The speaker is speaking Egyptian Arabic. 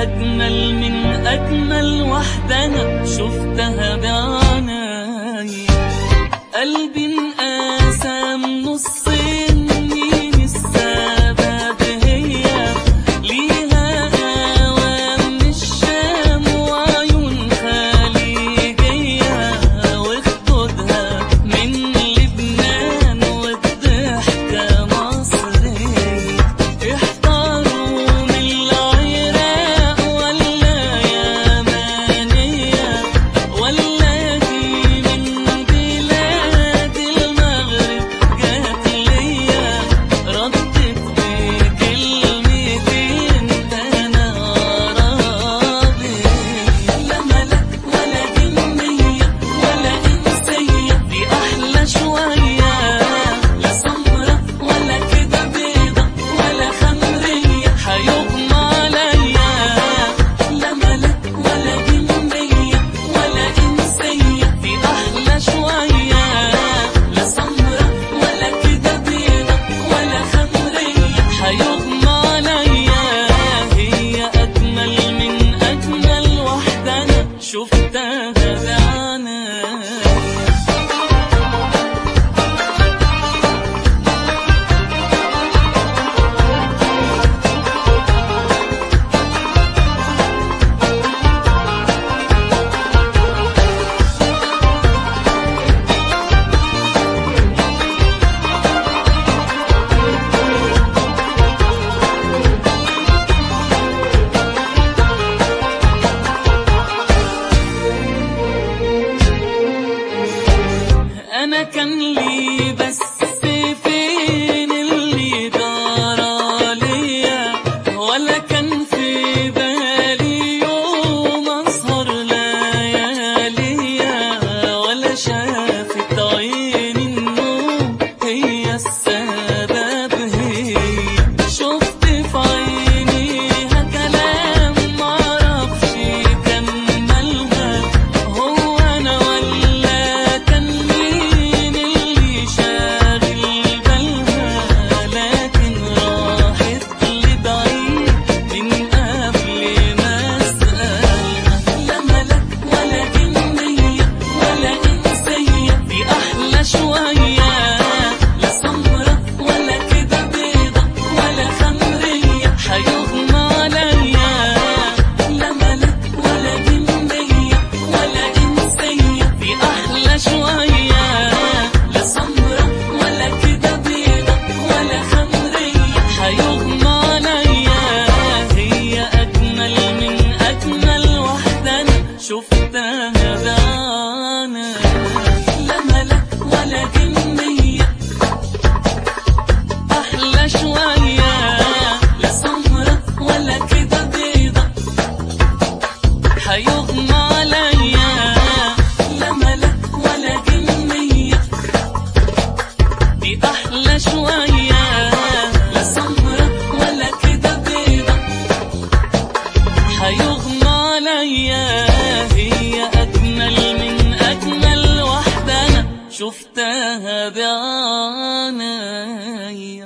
أجمل من أجمل واحدة أنا شفتها بعيني قلبي انقسم نصين مين السبب هي ليها قوام من الشام وعيون خليجية وخدودها من لبنان والضحكة مصرية احتاروا من العراق ولا يمانية ولا دي من بلاد المغرب جات ليا ردت بكلمتين انا عربي لا ملك ولا جنية ولا انسية دي احلى شوية لا سمرة ولا كده بيضة ولا خمرية حيغمى عليا لا ملك ولا جنية ولا انسية دي احلى شوية لا سمرة ولا كده بيضة ولا خمرية حيغمى عليا هي اجمل من اجمل واحدة انا شفتها بعيني انا كان لي بس فين اللي جرى ليا ولا كان في بالي يوم اسهر لياليا ولا شافت عيني النوم هي السبب هي شفت في عينيها كلام معرفش كملها هو انا ولا كان مين اللي شاغل بالها لكن راحت لبعيد من قبل ما اسالها لا ملك ولا جنيه ولا انسيه دي احلى شويه لا سمره ولا كده بيضه ولا خمريه حيغمى عليا لا ملك ولا جنيه ولا انسيه دي احلى شويه لا سمره ولا كده بيضه ولا خمريه حيغمى عليا هي اجمل من اجمل واحده انا شفتها بعيني لا ملك ولا جنيه احلى شويه لا سمره ولا كده بيضه حيغمى عليا لا ملك ولا جنيه دي احلى شويه لا سمره ولا كده بيضه حيغمى عليا هي اجمل من اجمل واحده انا شفتها بعيني